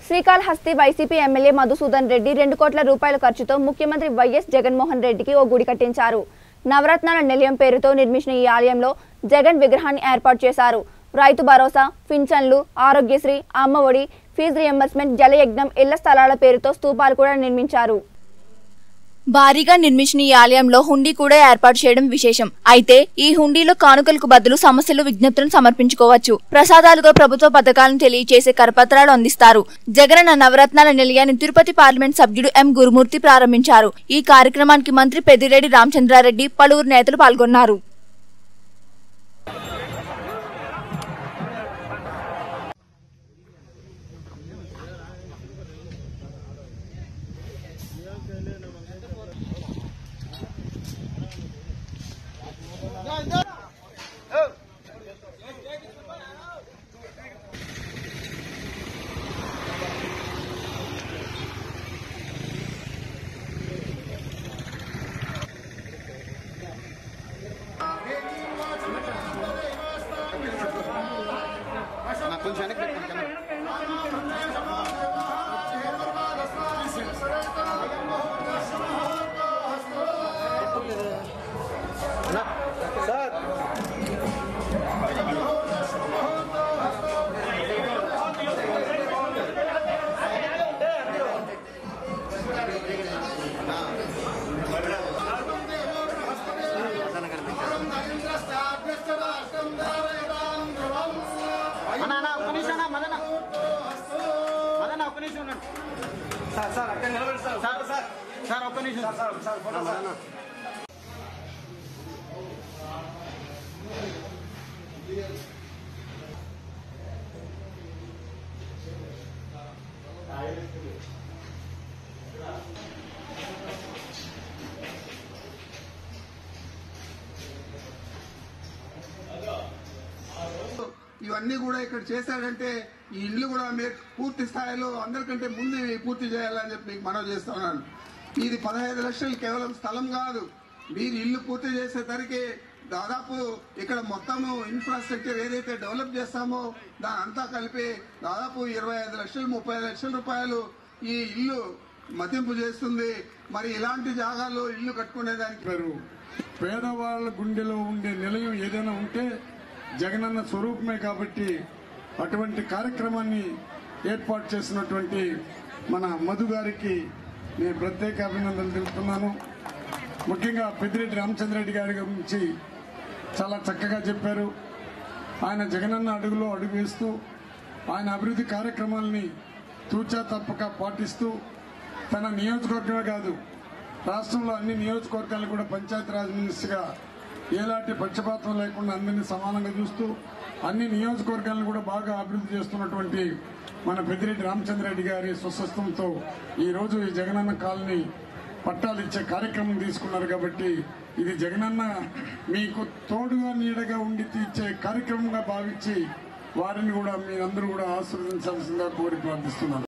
Srikalahasti YCP MLA Madhusudan Reddy రెండు కోట్ల రూపాయల ఖర్చుతో ముఖ్యమంత్రి వైఎస్ జగన్మోహన్ రెడ్డికి ఓ గుడి కట్టించారు నవరత్నాల నిలయం పేరుతో నిర్మించిన ఈ ఆలయంలో జగన్ విగ్రహాన్ని ఏర్పాటు చేశారు రైతు భరోసా పింఛన్లు ఆరోగ్యశ్రీ అమ్మఒడి ఫీజు రియంబర్స్మెంట్ జలయజ్ఞం ఇళ్ల స్థలాల పేరుతో స్తూపాలు కూడా నిర్మించారు భారీగా నిర్మించిన ఈ ఆలయంలో హుండీ కూడా ఏర్పాటు చేయడం విశేషం అయితే ఈ హుండీలో కానుకలకు బదులు సమస్యలు విజ్ఞప్తులను సమర్పించుకోవచ్చు ప్రసాదాలుగా ప్రభుత్వ పథకాలను తెలియజేసే కరపత్రాలు అందిస్తారు జగనన్న నవరత్నాల నిలయాన్ని తిరుపతి పార్లమెంట్ సభ్యుడు ఎం గురుమూర్తి ప్రారంభించారు ఈ కార్యక్రమానికి మంత్రి పెద్దిరెడ్డి రామచంద్రారెడ్డి పలువురు నేతలు పాల్గొన్నారు నాకు కొంచెం వెనక్కి పెట్టుకోండి కెమెరా. అన్న, అన్న, ఒక్క నిమిషం అన్న, మదన. మదన, ఒక్క నిమిషం ఉండండి. సార్, సార్, సార్, ఒక్క నిమిషం. ఆ, మదన. ఇవన్నీ కూడా ఇక్కడ చేశాడంటే ఈ ఇల్లు కూడా మీరు పూర్తి స్థాయిలో అందరికంటే ముందు ఇవి పూర్తి చేయాలని చెప్పి మీకు మనవి చేస్తున్నాను ఇది పదహైదు లక్షలు కేవలం స్థలం కాదు మీరు ఇల్లు పూర్తి చేసేసరికి దాదాపు ఇక్కడ మొత్తము ఇన్ఫ్రాస్ట్రక్చర్ ఏదైతే డెవలప్ చేస్తామో దాని అంతా కలిపి దాదాపు ఇరవై ఐదు లక్షలు ముప్పై లక్షల రూపాయలు ఈ ఇల్లు మతింపు చేస్తుంది మరి ఇలాంటి జాగాల్లో ఇల్లు కట్టుకునేదానికి చెప్పారు పేదవాళ్ళ గుండెలో ఉండే నిలయం ఏదైనా ఉంటే జగనన్న స్వరూపమే కాబట్టి అటువంటి కార్యక్రమాన్ని ఏర్పాటు చేసినటువంటి మన మధు గారికి నేను ప్రత్యేక అభినందనలు తెలుపుతున్నాను ముఖ్యంగా పెద్దిరెడ్డి రామచంద్రరెడ్డి గారి గురించి చాలా చక్కగా చెప్పారు ఆయన జగనన్న అడుగులో అడుగు వేస్తూ ఆయన అభివృద్ధి కార్యక్రమాలని తూచా తప్పక పాటిస్తూ తన నియోజకవర్గమే కాదు రాష్ట్రంలో అన్ని నియోజకవర్గాలు కూడా పంచాయతీరాజ్ మినిస్టర్గా ఎలాంటి పక్షపాతం లేకుండా అందరినీ సమానంగా చూస్తూ అన్ని నియోజకవర్గాలను కూడా బాగా అభివృద్ధి చేస్తున్నటువంటి మన పెద్దిరెడ్డి రామచంద్రరెడ్డి గారి స్వస్థంతో ఈ రోజు ఈ జగనన్న కాలనీ పట్టాలు ఇచ్చే కార్యక్రమం తీసుకున్నారు కాబట్టి ఇది జగనన్న మీకు తోడుగా నీడగా ఉండి తీర్చే కార్యక్రమంగా భావించి వారిని కూడా మీరందరూ కూడా ఆశీర్వదించాల్సిందిగా కోరి ప్రార్థిస్తున్నాను